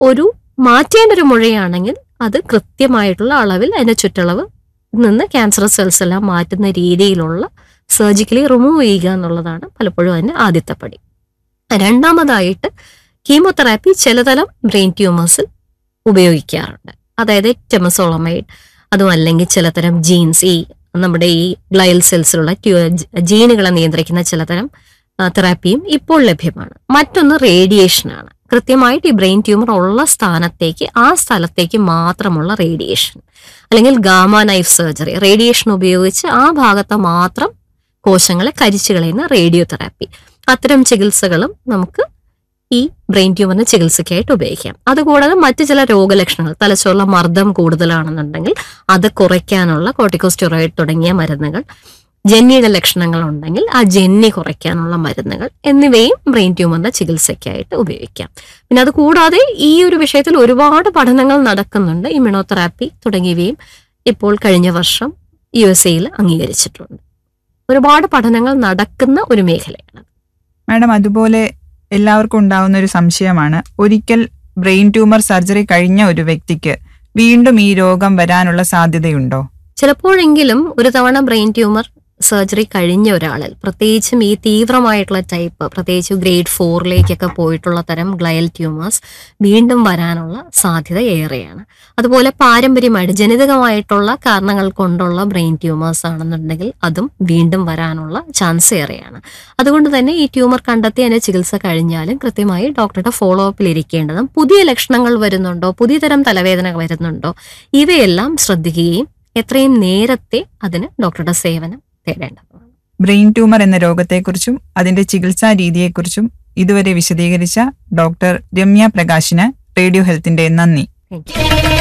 ഒരു മാറ്റേണ്ട ഒരു മുഴയാണെങ്കിൽ അത് കൃത്യമായിട്ടുള്ള അളവിൽ അതിന്റെ ചുറ്റളവ് നിന്ന് ക്യാൻസർ സെൽസ് എല്ലാം മാറ്റുന്ന രീതിയിലുള്ള സർജിക്കലി റിമൂവ് ചെയ്യുക എന്നുള്ളതാണ് പലപ്പോഴും അതിന്റെ ആദ്യത്തെ പടി രണ്ടാമതായിട്ട് കീമോതെറാപ്പി ചിലതരം ബ്രെയിൻ ട്യൂമേഴ്സിൽ ഉപയോഗിക്കാറുണ്ട് അതായത് ടെമസോളമൈഡ് അതും അല്ലെങ്കിൽ ചിലതരം ജീൻസ് ഈ നമ്മുടെ ഈ ഗ്ലയൽ സെൽസിലുള്ള ജീനുകളെ നിയന്ത്രിക്കുന്ന ചിലതരം ആ, തെറാപ്പിയും ഇപ്പോൾ ലഭ്യമാണ് മറ്റൊന്ന് റേഡിയേഷനാണ് കൃത്യമായിട്ട് ഈ ബ്രെയിൻ ട്യൂമർ ഉള്ള സ്ഥാനത്തേക്ക് ആ സ്ഥലത്തേക്ക് മാത്രമുള്ള റേഡിയേഷൻ അല്ലെങ്കിൽ ഗാമ നൈഫ് സർജറി റേഡിയേഷൻ ഉപയോഗിച്ച് ആ ഭാഗത്ത് മാത്രം കോശങ്ങളെ കരിച്ചു കളയുന്ന റേഡിയോ തെറാപ്പി അത്തരം ചികിത്സകളും നമുക്ക് ഈ ബ്രെയിൻ ട്യൂമറിന് ചികിത്സയ്ക്കായിട്ട് ഉപയോഗിക്കാം അതുകൂടാതെ മറ്റു ചില രോഗലക്ഷണങ്ങൾ തലച്ചോറിലെ മർദ്ദം കൂടുതലാണെന്നുണ്ടെങ്കിൽ അത് കുറയ്ക്കാനുള്ള കോർട്ടിക്കോസ്റ്റെറോയിഡ് തുടങ്ങിയ മരുന്നുകൾ ജന്നിയുടെ ലക്ഷണങ്ങൾ ഉണ്ടെങ്കിൽ ആ ജന്നി കുറയ്ക്കാനുള്ള മരുന്നുകൾ എന്നിവയും ബ്രെയിൻ ട്യൂമറിന്റെ ചികിത്സയ്ക്കായിട്ട് ഉപയോഗിക്കാം പിന്നെ അത് കൂടാതെ ഈ ഒരു വിഷയത്തിൽ ഒരുപാട് പഠനങ്ങൾ നടക്കുന്നുണ്ട് ഇമ്യൂണോതെറാപ്പി തുടങ്ങിയവയും ഇപ്പോൾ കഴിഞ്ഞ വർഷം യു എസ് എയിൽ അംഗീകരിച്ചിട്ടുണ്ട് ഒരുപാട് പഠനങ്ങൾ നടക്കുന്ന ഒരു മേഖലയാണ് മാഡം അതുപോലെ എല്ലാവർക്കും ഉണ്ടാവുന്ന ഒരു സംശയമാണ് ഒരിക്കൽ ബ്രെയിൻ ട്യൂമർ സർജറി കഴിഞ്ഞ ഒരു വ്യക്തിക്ക് വീണ്ടും ഈ രോഗം വരാനുള്ള സാധ്യതയുണ്ടോ ചിലപ്പോഴെങ്കിലും ഒരു തവണ ബ്രെയിൻ ട്യൂമർ സർജറി കഴിഞ്ഞ ഒരാളിൽ പ്രത്യേകിച്ചും ഈ തീവ്രമായിട്ടുള്ള ടൈപ്പ് പ്രത്യേകിച്ച് ഗ്രേഡ് ഫോറിലേക്കൊക്കെ പോയിട്ടുള്ള തരം ഗ്ലയൽ ട്യൂമേഴ്സ് വീണ്ടും വരാനുള്ള സാധ്യത ഏറെയാണ് അതുപോലെ പാരമ്പര്യമായിട്ട് ജനിതകമായിട്ടുള്ള കാരണങ്ങൾ കൊണ്ടുള്ള ബ്രെയിൻ ട്യൂമേഴ്സ് ആണെന്നുണ്ടെങ്കിൽ അതും വീണ്ടും വരാനുള്ള ചാൻസ് ഏറെയാണ് അതുകൊണ്ട് തന്നെ ഈ ട്യൂമർ കണ്ടെത്തി അതിന്റെ ചികിത്സ കഴിഞ്ഞാലും കൃത്യമായി ഡോക്ടറുടെ ഫോളോ അപ്പിൽ ഇരിക്കേണ്ടതും പുതിയ ലക്ഷണങ്ങൾ വരുന്നുണ്ടോ പുതിയ തരം തലവേദന വരുന്നുണ്ടോ ഇവയെല്ലാം ശ്രദ്ധിക്കുകയും എത്രയും നേരത്തെ അതിന് ഡോക്ടറുടെ സേവനം തേടേണ്ടതാണ് ബ്രെയിൻ ട്യൂമർ എന്ന രോഗത്തെക്കുറിച്ചും അതിന്റെ ചികിത്സാ രീതിയെക്കുറിച്ചും ഇതുവരെ വിശദീകരിച്ച ഡോക്ടർ രമ്യ പ്രകാശിന് റേഡിയോ ഹെൽത്തിന്റെ നന്ദി താങ്ക്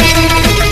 യു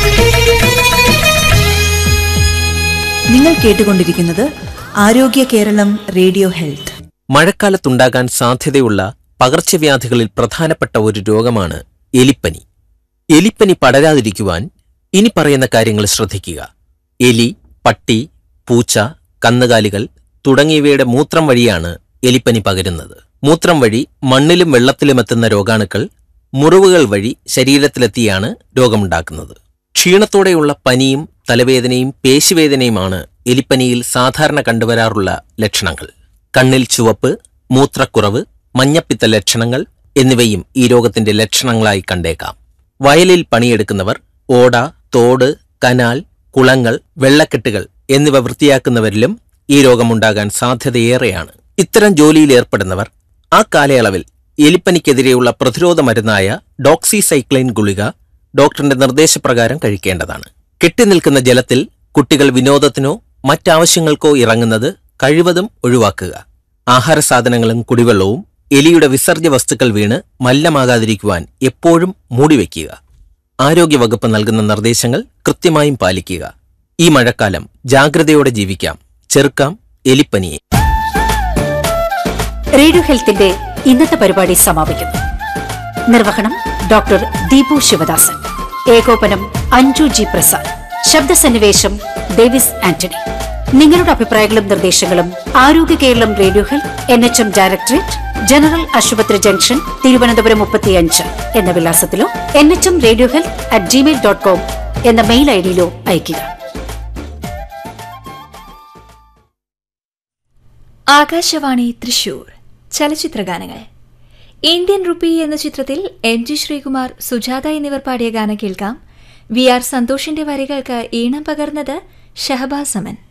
നിങ്ങൾ കേട്ടുകൊണ്ടിരിക്കുന്നത് ആരോഗ്യ കേരളം റേഡിയോ ഹെൽത്ത് മഴക്കാലത്തുണ്ടാകാൻ സാധ്യതയുള്ള പകർച്ചവ്യാധികളിൽ പ്രധാനപ്പെട്ട ഒരു രോഗമാണ് എലിപ്പനി എലിപ്പനി പടരാതിരിക്കുവാൻ ഇനി പറയുന്ന കാര്യങ്ങൾ ശ്രദ്ധിക്കുക എലി പട്ടി പൂച്ച കന്നുകാലികൾ തുടങ്ങിയവയുടെ മൂത്രം വഴിയാണ് എലിപ്പനി പകരുന്നത് മൂത്രം വഴി മണ്ണിലും വെള്ളത്തിലും എത്തുന്ന രോഗാണുക്കൾ മുറിവുകൾ വഴി ശരീരത്തിലെത്തിയാണ് രോഗമുണ്ടാക്കുന്നത് ക്ഷീണത്തോടെയുള്ള പനിയും തലവേദനയും പേശിവേദനയുമാണ് എലിപ്പനിയിൽ സാധാരണ കണ്ടുവരാറുള്ള ലക്ഷണങ്ങൾ കണ്ണിൽ ചുവപ്പ് മൂത്രക്കുറവ് മഞ്ഞപ്പിത്ത ലക്ഷണങ്ങൾ എന്നിവയും ഈ രോഗത്തിന്റെ ലക്ഷണങ്ങളായി കണ്ടേക്കാം വയലിൽ പണിയെടുക്കുന്നവർ ഓട തോട് കനാൽ കുളങ്ങൾ വെള്ളക്കെട്ടുകൾ എന്നിവ വൃത്തിയാക്കുന്നവരിലും ഈ രോഗമുണ്ടാകാൻ സാധ്യതയേറെയാണ് ഇത്തരം ജോലിയിൽ ഏർപ്പെടുന്നവർ ആ കാലയളവിൽ എലിപ്പനിക്കെതിരെയുള്ള പ്രതിരോധ മരുന്നായ ഡോക്സിസൈക്ലൈൻ ഗുളിക ഡോക്ടറിന്റെ നിർദ്ദേശപ്രകാരം കഴിക്കേണ്ടതാണ് കെട്ടിനിൽക്കുന്ന ജലത്തിൽ കുട്ടികൾ വിനോദത്തിനോ മറ്റാവശ്യങ്ങൾക്കോ ഇറങ്ങുന്നത് കഴിവതും ഒഴിവാക്കുക ആഹാര സാധനങ്ങളും കുടിവെള്ളവും എലിയുടെ വിസർജ്യ വസ്തുക്കൾ വീണ് മല്ലമാകാതിരിക്കുവാൻ എപ്പോഴും മൂടിവെക്കുക ആരോഗ്യവകുപ്പ് നൽകുന്ന നിർദ്ദേശങ്ങൾ കൃത്യമായും പാലിക്കുക ഈ മഴക്കാലം ജാഗ്രതയോടെ ജീവിക്കാം ചെറുക്കാം എലിപ്പനിയെ റേഡിയോ ഹെൽത്തിന്റെ ഇന്നത്തെ പരിപാടി സമാപിക്കുന്നു നിർവഹണം ഡോക്ടർ ദീപു ശിവദാസൻ ഏകോപനം അഞ്ജു ജി പ്രസാദ് ശബ്ദസന്നിവേശം ഡേവിസ് ആന്റണി നിങ്ങളുടെ അഭിപ്രായങ്ങളും നിർദ്ദേശങ്ങളും Arogya Keralam radio health N H M directorate general ആശുപത്രി ജംഗ്ഷൻ തിരുവനന്തപുരം മുപ്പത്തിയഞ്ച് എന്ന വിലാസത്തിലോ N H M radio health at Gmail dot com എന്ന മെയിൽ ഐ ഡിയിലോ അയയ്ക്കുക ആകാശവാണി തൃശൂർ ചലച്ചിത്രഗാനങ്ങൾ ഇന്ത്യൻ റുപ്പി എന്ന ചിത്രത്തിൽ എം ജി ശ്രീകുമാർ സുജാത എന്നിവർ പാടിയ ഗാനം കേൾക്കാം വി ആർ സന്തോഷിന്റെ വരികൾക്ക് ഈണം പകർന്നത് ഷഹബാസ് അമൻ